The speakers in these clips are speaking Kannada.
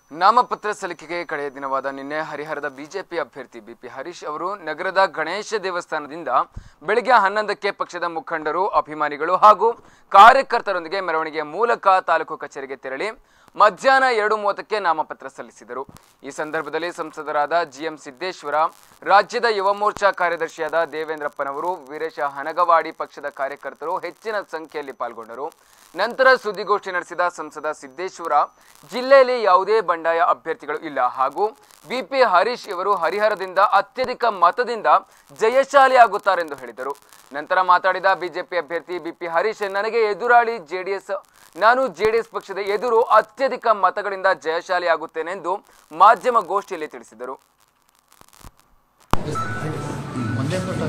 ನಾಮಪತ್ರ ಸಲ್ಲಿಕೆಗೆ ಕಡೆಯ ದಿನವಾದ ನಿನ್ನೆ ಹರಿಹರದ ಬಿಜೆಪಿ ಅಭ್ಯರ್ಥಿ ಬಿಪಿ ಹರೀಶ್ ಅವರು ನಗರದ ಗಣೇಶ ದೇವಸ್ಥಾನದಿಂದ ಬೆಳಗ್ಗೆ ಹನ್ನೊಂದಕ್ಕೆ ಪಕ್ಷದ ಮುಖಂಡರು ಅಭಿಮಾನಿಗಳು ಹಾಗೂ ಕಾರ್ಯಕರ್ತರೊಂದಿಗೆ ಮೆರವಣಿಗೆಯ ಮೂಲಕ ತಾಲೂಕು ಕಚೇರಿಗೆ ತೆರಳಿ ಮಧ್ಯಾಹ್ನ ಎರಡು ಮೂವತ್ತಕ್ಕೆ ನಾಮಪತ್ರ ಸಲ್ಲಿಸಿದರು ಈ ಸಂದರ್ಭದಲ್ಲಿ ಸಂಸದರಾದ ಜಿಎಂ ಸಿದ್ದೇಶ್ವರ ರಾಜ್ಯದ ಯುವ ಮೋರ್ಚಾ ಕಾರ್ಯದರ್ಶಿಯಾದ ದೇವೇಂದ್ರಪ್ಪನವರು ವೀರೇಶ ಹನಗವಾಡಿ ಪಕ್ಷದ ಕಾರ್ಯಕರ್ತರು ಹೆಚ್ಚಿನ ಸಂಖ್ಯೆಯಲ್ಲಿ ಪಾಲ್ಗೊಂಡರು ನಂತರ ಸುದ್ದಿಗೋಷ್ಠಿ ನಡೆಸಿದ ಸಂಸದ ಸಿದ್ದೇಶ್ವರ ಜಿಲ್ಲೆಯಲ್ಲಿ ಯಾವುದೇ ಬಂಡಾಯ ಅಭ್ಯರ್ಥಿಗಳು ಇಲ್ಲ ಹಾಗೂ ಬಿಪಿ ಹರೀಶ್ ಇವರು ಹರಿಹರದಿಂದ ಅತ್ಯಧಿಕ ಮತದಿಂದ ಜಯಶಾಲಿ ಆಗುತ್ತಾರೆಂದು ಹೇಳಿದರು ನಂತರ ಮಾತಾಡಿದ ಬಿಜೆಪಿ ಅಭ್ಯರ್ಥಿ ಬಿಪಿ ಹರೀಶ್ ನನಗೆ ಎದುರಾಳಿ ಜೆಡಿಎಸ್ ನಾನು ಜೆಡಿಎಸ್ ಪಕ್ಷದ ಎದುರು ಅತ್ಯಧಿಕ ಮತಗಳಿಂದ ಜಯಶಾಲಿ ಆಗುತ್ತೇನೆಂದು ಮಾಧ್ಯಮ ಗೋಷ್ಠಿಯಲ್ಲಿ ತಿಳಿಸಿದರು ಒಂದೇ ಕೊಟ್ಟು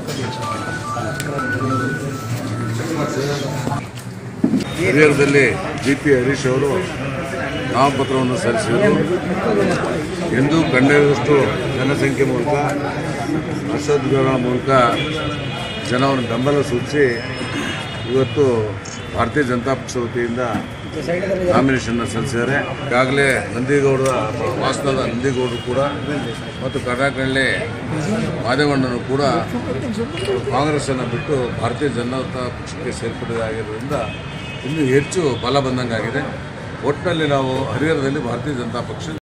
ಹರಿಹರದಲ್ಲಿ ಜಿ ಪಿ ಹರೀಶ್ ಅವರು ನಾಮಪತ್ರವನ್ನು ಸಲ್ಲಿಸಿದರು ಎಂದೂ ಕಂಡಿರುವಷ್ಟು ಜನಸಂಖ್ಯೆ ಮೂಲಕ ಹರ್ಷೋದ್ಗಾರಗಳ ಮೂಲಕ ಜನವನ್ನು ಬೆಂಬಲ ಸೂಚಿಸಿ ಇವತ್ತು ಭಾರತೀಯ ಜನತಾ ಪಕ್ಷ ವತಿಯಿಂದ ನಾಮಿನೇಷನ್ನ ಸಲ್ಲಿಸಿದ್ದಾರೆ ಈಗಾಗಲೇ ನಂದಿಗೌಡ ವಾಸನದ ನಂದಿಗೌಡರು ಕೂಡ ಮತ್ತು ಕರ್ನಾಟಕದಲ್ಲಿ ಮಾದೇವಣ್ಣನು ಕೂಡ ಕಾಂಗ್ರೆಸ್ಸನ್ನು ಬಿಟ್ಟು ಭಾರತೀಯ ಜನತಾ ಪಕ್ಷಕ್ಕೆ ಸೇರ್ಪಡೆಯಾಗಿರೋದ್ರಿಂದ ಇನ್ನೂ ಹೆಚ್ಚು ಬಲ ಬಂದಂಗಾಗಿದೆ ಒಟ್ಟಿನಲ್ಲಿ ನಾವು ಹರಿಹರದಲ್ಲಿ ಭಾರತೀಯ ಜನತಾ ಪಕ್ಷ